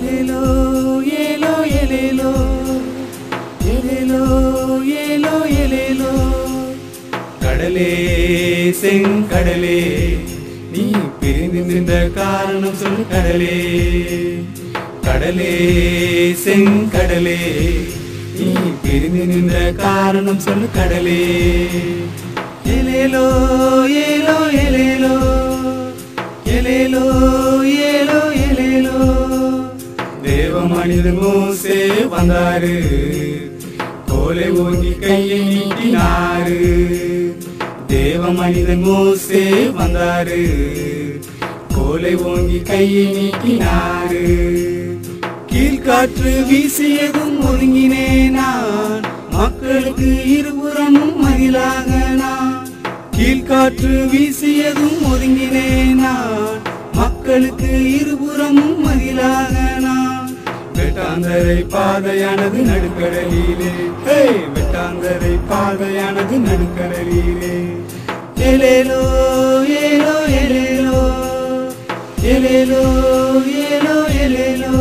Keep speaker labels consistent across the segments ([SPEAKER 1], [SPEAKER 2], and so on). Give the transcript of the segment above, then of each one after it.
[SPEAKER 1] எலேலோ ஏலோ எலேலோ எலேலோ ஏலோ எலேலோ கடலே செங்கடலே நீ பிரிந்து நின்ற காரணம் சொல்லு கடலே கடலே செங்கடலே நீ பிரிந்து நின்ற காரணம் சொல்லு கடலே எலேலோ ஏலோ எலேலோ எலேலோ ஏலோ எலேலோ தேவ மனிதன் மோசே வந்தாரு கோலை ஓங்கி கையை நீட்டினாரு தேவ மனிதன் மோசே வந்தாரு கோலை ஓங்கி கையை நீட்டினாரு கீழ்காற்று வீசியதும் ஒதுங்கினே நான் மக்களுக்கு இருபுறமும் மகிழாக நான் கீழ்காற்று வீசியதும் ஒதுங்கினே நான் மக்களுக்கு இருபுறமும் மகிழாக நான் வெட்டாந்தரை பாதையானது நடுக்கடலிலே ஹே வெட்டாந்தரை பாதையானது நடுக்கடலிலே எலேலோ ஏலோ எலேலோ எலேலோ ஏலோ எலேலோ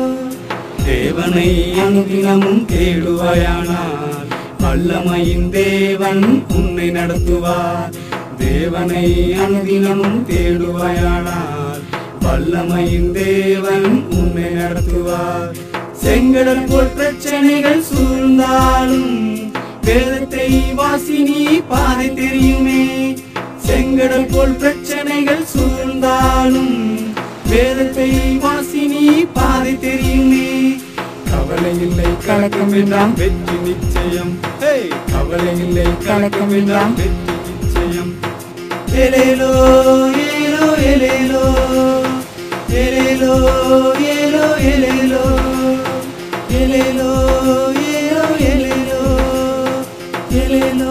[SPEAKER 1] தேவனை அனுதினமும் தேடுவாயானால் வல்லமையின் தேவன் உன்னை நடத்துவார் தேவனை அனுதினமும் தேடுவாயானால் வல்லமையின் தேவன் உன்னை நடத்துவார் செங்கடல் போல் பிரச்சனைகள் சூழ்ந்தாலும் வேதத்தை வாசினி பாதை தெரியுமே செங்கடல் போல் பிரச்சனைகள் சூழ்ந்தாலும் வேதத்தை வாசினி பாதை தெரியுமே கவலை இல்லை கலக்கம் வேண்டாம் வெற்றி நிச்சயம் ஹே! கவலை இல்லை கலக்கம் வேண்டாம் வெற்றி நிச்சயம் எலேலோ ஏலோ எலேலோ எலேலோ ஏலோ எலேலோ எலேலோ ஏலோ எலேலோ எலேலோ